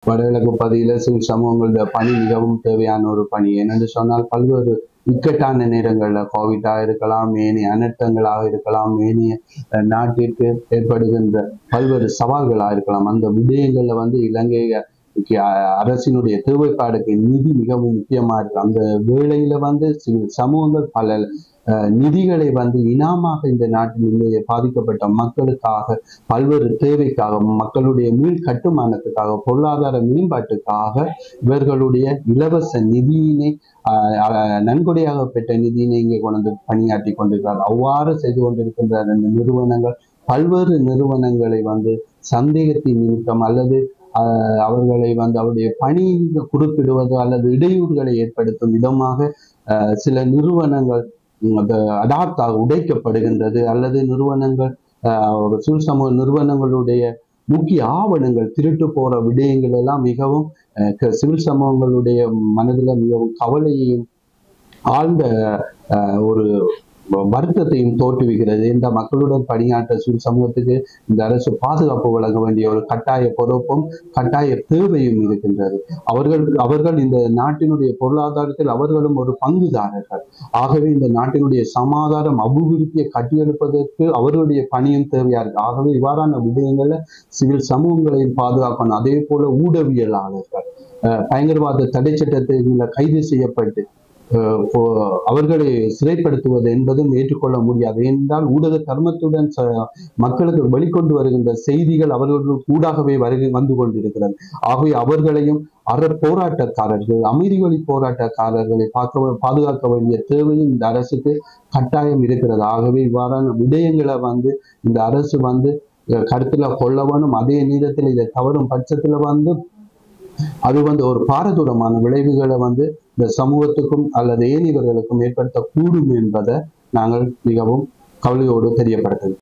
வடகிழக்கு பகுதியில சிவில் சமூகங்களோட பணி மிகவும் தேவையான ஒரு பணி என்னென்று சொன்னால் பல்வேறு இக்கட்டான நேரங்கள்ல கோவிட்டா இருக்கலாம் ஏனைய அனர்த்தங்களாக இருக்கலாம் ஏனைய அஹ், நாட்டிற்கு ஏற்படுகின்ற பல்வேறு சவால்களா இருக்கலாம் அந்த விடயங்கள்ல வந்து இலங்கை க்கு, அஹ், அரசினுடைய தேவைப்பாடுக்கு நிதி மிகவும் முக்கியமா இருக்கு அந்த வேளையில வந்து சிவில் சமூகங்கள் பல அஹ், நிதிகளை வந்து இனாமாக இந்த நாட்டில் இருந்து பாதிக்கப்பட்ட மக்களுக்காக பல்வேறு தேவைக்காக மக்களுடைய மீள் கட்டுமானத்துக்காக பொருளாதார மேம்பாட்டுக்காக இவர்களுடைய இலவச நிதியினை ஆஹ், ஆஹ், நன்கொடையாக பெற்ற நிதியினை இங்கே கொண்டு வந்து பணியாற்றி கொண்டிருக்கிறார் அவ்வாறு செய்து கொண்டிருக்கின்ற அந்த நிறுவனங்கள் பல்வேறு நிறுவனங்களை வந்து சந்தேகத்தின் நிமித்தம் அல்லது ஆஹ், அவர்களை வந்து அவருடைய பணியில் குறுக்கிடுவது அல்லது இடையூறுகளை ஏற்படுத்தும் விதமாக ஆஹ், சில நிறுவனங்கள் உம், அது அடாப்டாக உடைக்கப்படுகின்றது அல்லது நிறுவனங்கள் ஆஹ், ஒரு சிவில் சமூக நிறுவனங்களுடைய முக்கிய ஆவணங்கள் திருட்டு போற விடயங்கள் எல்லாம் மிகவும் அஹ், க- சிவில் சமூகங்களுடைய மனதில் மிகவும் கவலையையும் ஆழ்ந்த அஹ், ஒரு வருத்தத்தையும் தோற்றுவிக்கிறது இந்த மக்களுடன் பணியாற்ற சிவில் சமூகத்துக்கு இந்த அரசு பாதுகாப்பு வழங்க வேண்டிய ஒரு கட்டாய பொறுப்பும் கட்டாய தேவையும் இருக்கின்றது அவர்கள் அவர்கள் இந்த நாட்டினுடைய பொருளாதாரத்தில் அவர்களும் ஒரு பங்குதாரர்கள் ஆகவே இந்த நாட்டினுடைய சமாதானம் அபிவிருத்தியை கட்டியெழுப்பதற்கு அவர்களுடைய பணியும் தேவையா இருக்கு ஆகவே இவ்வாறான விடயங்கள்ல சிவில் சமூகங்களையும் பாதுகாக்கணும் அதே போல ஊடகவியலாளர்கள் அஹ், பயங்கரவாத தடை சட்டத்தில் கைது செய்யப்பட்டு அஹ், போ- அவர்களை சிறைப்படுத்துவது என்பதும் ஏற்றுக்கொள்ள முடியாது ஏனென்றால் ஊடக தர்மத்துடன் ச- மக்களுக்கு வெளிக்கொண்டு வருகின்ற செய்திகள் அவர்களுக்கு ஊடாகவே வருகை வந்து கொண்டிருக்கிறது ஆகவே அவர்களையும் அற போராட்டக்காரர்கள் அமைதி வழி போராட்டக்காரர்களை பார்க்க பாதுகாக்க வேண்டிய தேவையும் இந்த அரசுக்கு கட்டாயம் இருக்கிறது ஆகவே இவ்வாறான விடயங்களை வந்து இந்த அரசு வந்து அஹ், கருத்துல கொள்ள வேணும் அதே நேரத்தில் இதை தவறும் பட்சத்துல வந்து அது வந்து ஒரு பாரதூரமான விளைவுகளை வந்து இந்த சமூகத்துக்கும் அல்லது ஏனியவர்களுக்கும் ஏற்படுத்தக்கூடும் என்பதை நாங்கள் மிகவும் கவலையோடு தெரியப்படுத்துகிறோம்